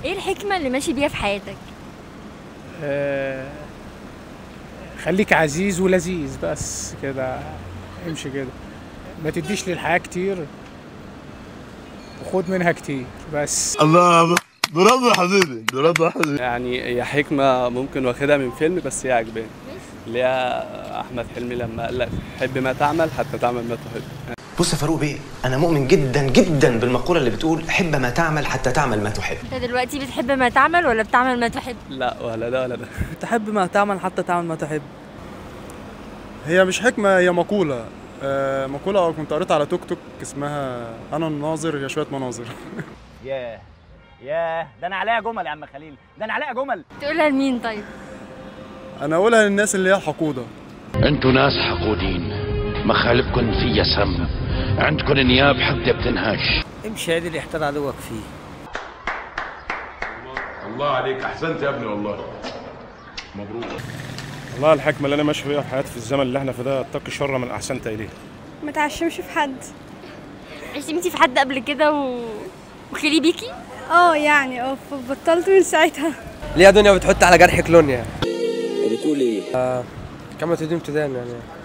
ايه الحكمه اللي ماشي بيها في حياتك آه، خليك عزيز ولذيذ بس كده امشي كده ما تديش للحياة كتير وخد منها كتير بس الله برافو يا حبيبي برافو يا حبيبي يعني هي حكمة ممكن واخدها من فيلم بس هي عجباني اللي هي أحمد حلمي لما قال لك حب ما تعمل حتى تعمل ما تحب بص يا فاروق بيه انا مؤمن جدا جدا بالمقوله اللي بتقول حب ما تعمل حتى تعمل ما تحب انت دلوقتي بتحب ما تعمل ولا بتعمل ما تحب لا ولا ده ولا ده تحب ما تعمل حتى تعمل ما تحب هي مش حكمة هي مقولة آه، مقولة كنت قريتها على توك توك اسمها أنا الناظر يا شوية مناظر ياه ياه ده انا عليا جمل يا عم خليل ده انا عليا جمل تقولها لمين طيب أنا أقولها للناس اللي هي حقودة انتوا ناس حقودين مخالبكم في سم عندكم انياب حتى بتنهش امشي هادي اللي يحتاج عدوك فيه الله عليك احسنت يا ابني والله مبروك والله الحكمة اللي أنا ماشي فيها في حياتي في الزمن اللي احنا فيه ده اتقي شر من أحسنت إليه ما تعشمش في حد عشمتي في حد قبل كده و... وخلي بيكي اه يعني اه بطلت من ساعتها ليه يا دنيا بتحط على جرحك لون يعني بتقول ايه كما تدين تدان يعني